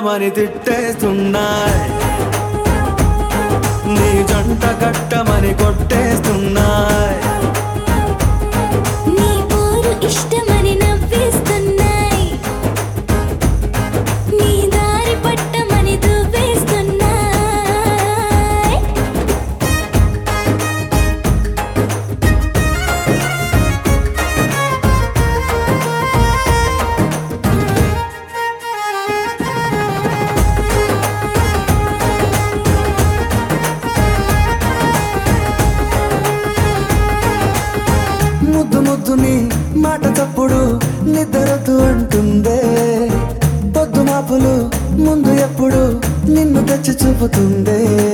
వెళ్ళమని తిట్టేస్తున్నాయి నీ జంట కట్టమని కొట్టేస్తున్నాయి నీ పోరు ఇష్టమని నవ్విస్తున్నాయి నీ దారి పట్టమని దువ్వేస్తున్నాయి ముద్దు ముద్దుని మాట తప్పుడు నిద్రతు అంటుందే పొద్దు మాపులు ముందు ఎప్పుడు నిన్ను తెచ్చి చూపుతుందే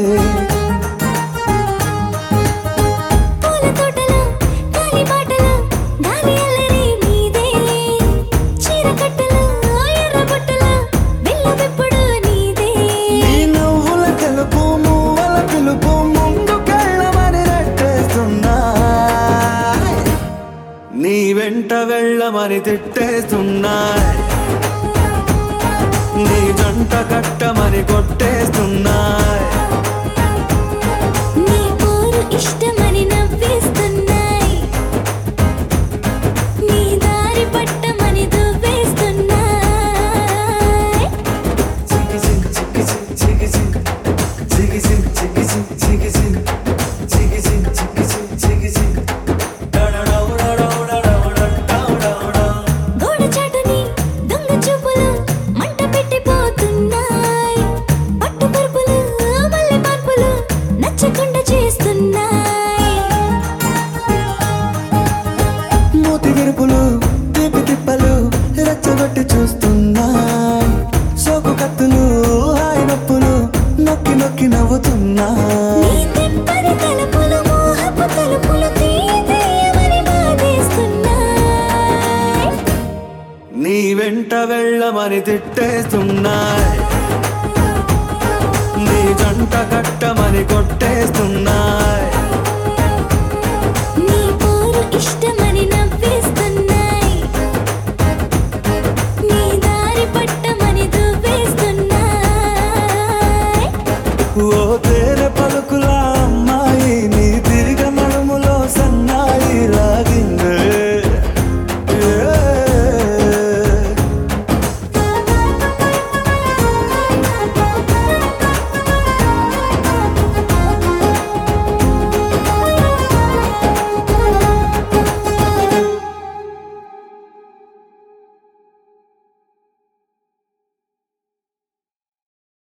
పూల తోటలో గాలి బాటలో గాలి అల్లరి నీదేలే చీర కట్టలో ఎర్ర బుట్టలో బిల్ల విప్పుడు నీదే నీ నువ్వుల తెలుపు మువ్వల పిలుపు ముందుకెళ్ళమని నెట్టేస్తున్నా నీ వెంట వెళ్ళమని తిట్టేస్తున్నాయి నీ జంట కట్టమని కొట్టేస్తున్నాయి నీ పోరు ఇష్టమని నవ్విస్తున్నాయి నీ దారి పట్టమని దువ్వేస్తున్నాయి గోడ చాటుని దొంగ చూపులు మంట పెట్టిపోతున్నాయి పట్టు పరుపులు మల్లె మార్పులు నచ్చకుండా చేస్తున్నాయి మూతి విరుపులు తీపి తిప్పలు రెచ్చగొట్టి చూస్తున్నా సోకు కత్తులు హాయి నొప్పులు నొక్కి నొక్కి నవ్వుతున్నా నీ తిప్పని తలుపులు మోహపు తలుపులు తీయమని బాధేస్తున్నాయి నీ వెంట వెళ్ళమని తిట్టేస్తున్నాయి నీ జంట కట్టమని కొట్టేస్తున్నాయి నీ పోరు ఇష్టమని నవ్విస్తున్నాయి నీ దారి పట్టమని దువ్వేస్తున్నాయి ఓ తేనె పలుకులా